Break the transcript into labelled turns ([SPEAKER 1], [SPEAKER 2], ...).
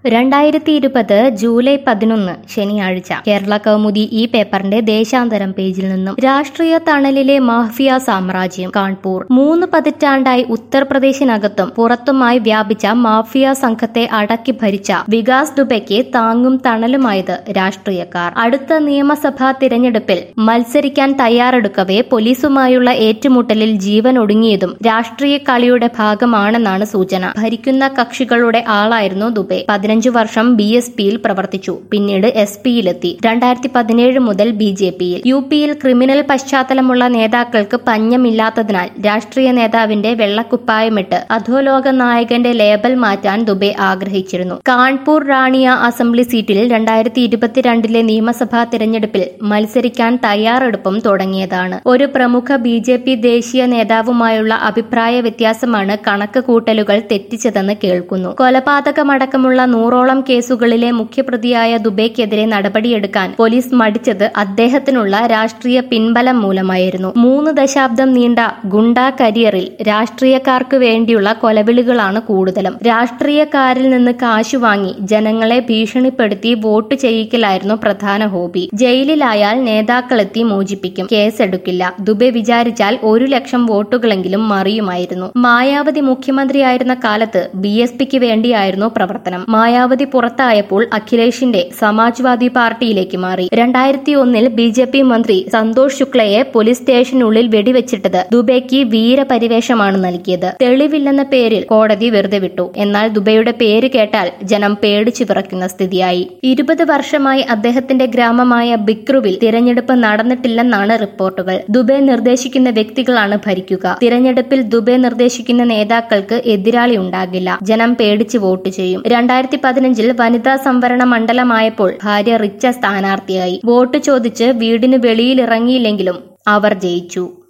[SPEAKER 1] രണ്ടായിരത്തി ഇരുപത് ജൂലൈ പതിനൊന്ന് ശനിയാഴ്ച കേരള കൗമുദി ഈ പേപ്പറിന്റെ ദേശാന്തരം പേജിൽ നിന്നും രാഷ്ട്രീയ തണലിലെ മാഫിയ സാമ്രാജ്യം കാൺപൂർ മൂന്ന് പതിറ്റാണ്ടായി ഉത്തർപ്രദേശിനകത്തും പുറത്തുമായി വ്യാപിച്ച മാഫിയ സംഘത്തെ അടക്കി ഭരിച്ച വികാസ് ദുബെക്ക് താങ്ങും തണലുമായത് രാഷ്ട്രീയക്കാർ അടുത്ത നിയമസഭാ തിരഞ്ഞെടുപ്പിൽ മത്സരിക്കാൻ തയ്യാറെടുക്കവേ പോലീസുമായുള്ള ഏറ്റുമുട്ടലിൽ ജീവൻ ഒടുങ്ങിയതും രാഷ്ട്രീയ കളിയുടെ ഭാഗമാണെന്നാണ് സൂചന ഭരിക്കുന്ന കക്ഷികളുടെ ആളായിരുന്നു ദുബെ പതിനഞ്ചു വർഷം ബി എസ് പിയിൽ പ്രവർത്തിച്ചു പിന്നീട് എസ് പിയിലെത്തി രണ്ടായിരത്തി പതിനേഴ് മുതൽ ബി ജെ പിയിൽ യു പിയിൽ ക്രിമിനൽ പശ്ചാത്തലമുള്ള നേതാക്കൾക്ക് പഞ്ഞമില്ലാത്തതിനാൽ രാഷ്ട്രീയ നേതാവിന്റെ വെള്ളക്കുപ്പായമിട്ട് അധോലോക നായകന്റെ ലേബൽ മാറ്റാൻ ദുബെ ആഗ്രഹിച്ചിരുന്നു കാൺപൂർ റാണിയ അസംബ്ലി സീറ്റിൽ രണ്ടായിരത്തി ഇരുപത്തിരണ്ടിലെ നിയമസഭാ തിരഞ്ഞെടുപ്പിൽ മത്സരിക്കാൻ തയ്യാറെടുപ്പും തുടങ്ങിയതാണ് ഒരു പ്രമുഖ ബി ജെ പി ദേശീയ നേതാവുമായുള്ള അഭിപ്രായ വ്യത്യാസമാണ് കണക്ക് കൂട്ടലുകൾ തെറ്റിച്ചതെന്ന് കേൾക്കുന്നു കൊലപാതകമടക്കമുള്ള നൂറോളം കേസുകളിലെ മുഖ്യപ്രതിയായ ദുബൈക്കെതിരെ നടപടിയെടുക്കാൻ പോലീസ് മടിച്ചത് അദ്ദേഹത്തിനുള്ള രാഷ്ട്രീയ പിൻബലം മൂലമായിരുന്നു മൂന്ന് ദശാബ്ദം നീണ്ട ഗുണ്ടാ കരിയറിൽ രാഷ്ട്രീയക്കാർക്ക് വേണ്ടിയുള്ള കൊലവിളികളാണ് കൂടുതലും രാഷ്ട്രീയക്കാരിൽ നിന്ന് കാശു വാങ്ങി ജനങ്ങളെ ഭീഷണിപ്പെടുത്തി വോട്ട് ചെയ്യിക്കലായിരുന്നു പ്രധാന ഹോബി ജയിലിലായാൽ നേതാക്കളെത്തി മോചിപ്പിക്കും കേസെടുക്കില്ല ദുബെ വിചാരിച്ചാൽ ഒരു ലക്ഷം വോട്ടുകളെങ്കിലും മറിയുമായിരുന്നു മായാവതി മുഖ്യമന്ത്രിയായിരുന്ന കാലത്ത് ബി എസ് പിക്ക് വേണ്ടിയായിരുന്നു പ്രവർത്തനം മായാവതി പുറത്തായപ്പോൾ അഖിലേഷിന്റെ സമാജ്വാദി പാർട്ടിയിലേക്ക് മാറി രണ്ടായിരത്തി ഒന്നിൽ ബി ജെ പി മന്ത്രി സന്തോഷ് ശുക്ലയെ പോലീസ് സ്റ്റേഷനുള്ളിൽ വെടിവെച്ചിട്ടത് ദുബൈക്ക് വീരപരിവേഷമാണ് നൽകിയത് തെളിവില്ലെന്ന പേരിൽ കോടതി വെറുതെ വിട്ടു എന്നാൽ ദുബൈയുടെ പേര് കേട്ടാൽ ജനം പേടിച്ചു വിറയ്ക്കുന്ന സ്ഥിതിയായി ഇരുപത് വർഷമായി അദ്ദേഹത്തിന്റെ ഗ്രാമമായ ബിക്രുവിൽ തിരഞ്ഞെടുപ്പ് നടന്നിട്ടില്ലെന്നാണ് റിപ്പോർട്ടുകൾ ദുബൈ നിർദ്ദേശിക്കുന്ന വ്യക്തികളാണ് ഭരിക്കുക തിരഞ്ഞെടുപ്പിൽ ദുബൈ നിർദ്ദേശിക്കുന്ന നേതാക്കൾക്ക് എതിരാളി ഉണ്ടാകില്ല ജനം പേടിച്ച് വോട്ട് ചെയ്യും രണ്ടായിരത്തി പതിനഞ്ചിൽ വനിതാ സംവരണ മണ്ഡലമായപ്പോൾ ഭാര്യ റിച്ച സ്ഥാനാർത്ഥിയായി വോട്ട് ചോദിച്ച് വീടിന് വെളിയിലിറങ്ങിയില്ലെങ്കിലും അവർ ജയിച്ചു